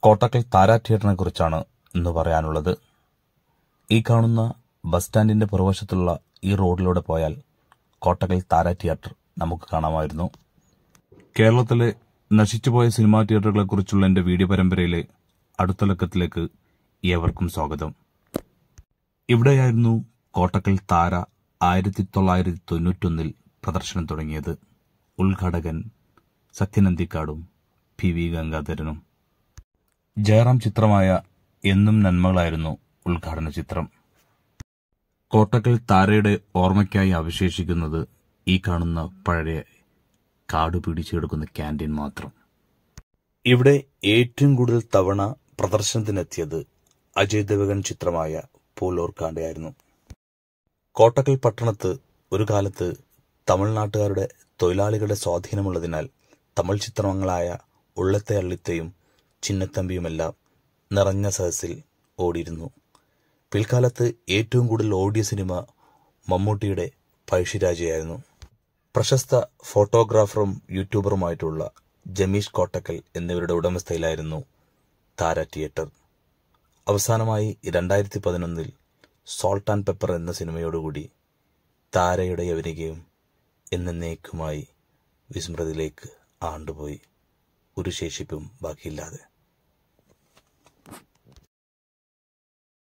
കോട്ടക്കൽ താര തിയേറ്ററിനെ കുറിച്ചാണ് ഇന്ന് പറയാനുള്ളത് ഈ കാണുന്ന ബസ് സ്റ്റാൻഡിന്റെ പുറവശത്തുള്ള ഈ റോഡിലൂടെ പോയാൽ കോട്ടക്കൽ താര തിയേറ്റർ നമുക്ക് കാണാമായിരുന്നു കേരളത്തിലെ നശിച്ചുപോയ സിനിമാ തിയേറ്ററുകളെ കുറിച്ചുള്ള എന്റെ വീഡിയോ പരമ്പരയിലെ അടുത്ത ലക്കത്തിലേക്ക് ഏവർക്കും സ്വാഗതം ഇവിടെയായിരുന്നു കോട്ടക്കൽ താര ആയിരത്തി തൊള്ളായിരത്തി തൊണ്ണൂറ്റൊന്നിൽ പ്രദർശനം തുടങ്ങിയത് ഉദ്ഘാടകൻ സത്യനന്ദിക്കാടും പി വി ഗംഗാധരനും ജയറാം ചിത്രമായ എന്നും നന്മകളായിരുന്നു ഉദ്ഘാടന ചിത്രം കോട്ടക്കൽ താരയുടെ ഓർമ്മയ്ക്കായി അവശേഷിക്കുന്നത് ഈ കാണുന്ന പഴയ കാട് പിടിച്ചെടുക്കുന്ന ക്യാൻറ്റീൻ മാത്രം ഇവിടെ ഏറ്റവും കൂടുതൽ തവണ പ്രദർശനത്തിനെത്തിയത് അജയ് ദേവഗൻ ചിത്രമായ പൂലോർക്കാണ്ടയായിരുന്നു കോട്ടക്കൽ പട്ടണത്ത് ഒരു കാലത്ത് തമിഴ്നാട്ടുകാരുടെ തൊഴിലാളികളുടെ സ്വാധീനമുള്ളതിനാൽ തമിഴ് ചിത്രങ്ങളായ ഉള്ളത്തെ അള്ളിത്തയും ചിന്നത്തമ്പിയുമെല്ലാം നിറഞ്ഞ സദസ്സിൽ ഓടിയിരുന്നു പിൽക്കാലത്ത് ഏറ്റവും കൂടുതൽ ഓടിയ സിനിമ മമ്മൂട്ടിയുടെ പഴശ്ശിരാജയായിരുന്നു പ്രശസ്ത ഫോട്ടോഗ്രാഫറും യൂട്യൂബറുമായിട്ടുള്ള ജമീഷ് കോട്ടക്കൽ എന്നിവരുടെ ഉടമസ്ഥയിലായിരുന്നു താര തിയേറ്റർ അവസാനമായി രണ്ടായിരത്തി പതിനൊന്നിൽ സോൾട്ട് ആൻഡ് പെപ്പർ എന്ന സിനിമയോടുകൂടി താരയുടെ യവനികയും എന്നേക്കുമായി വിസ്മൃതിയിലേക്ക് ആണ്ടുപോയി ഒരു ശേഷിപ്പും ബാക്കിയില്ലാതെ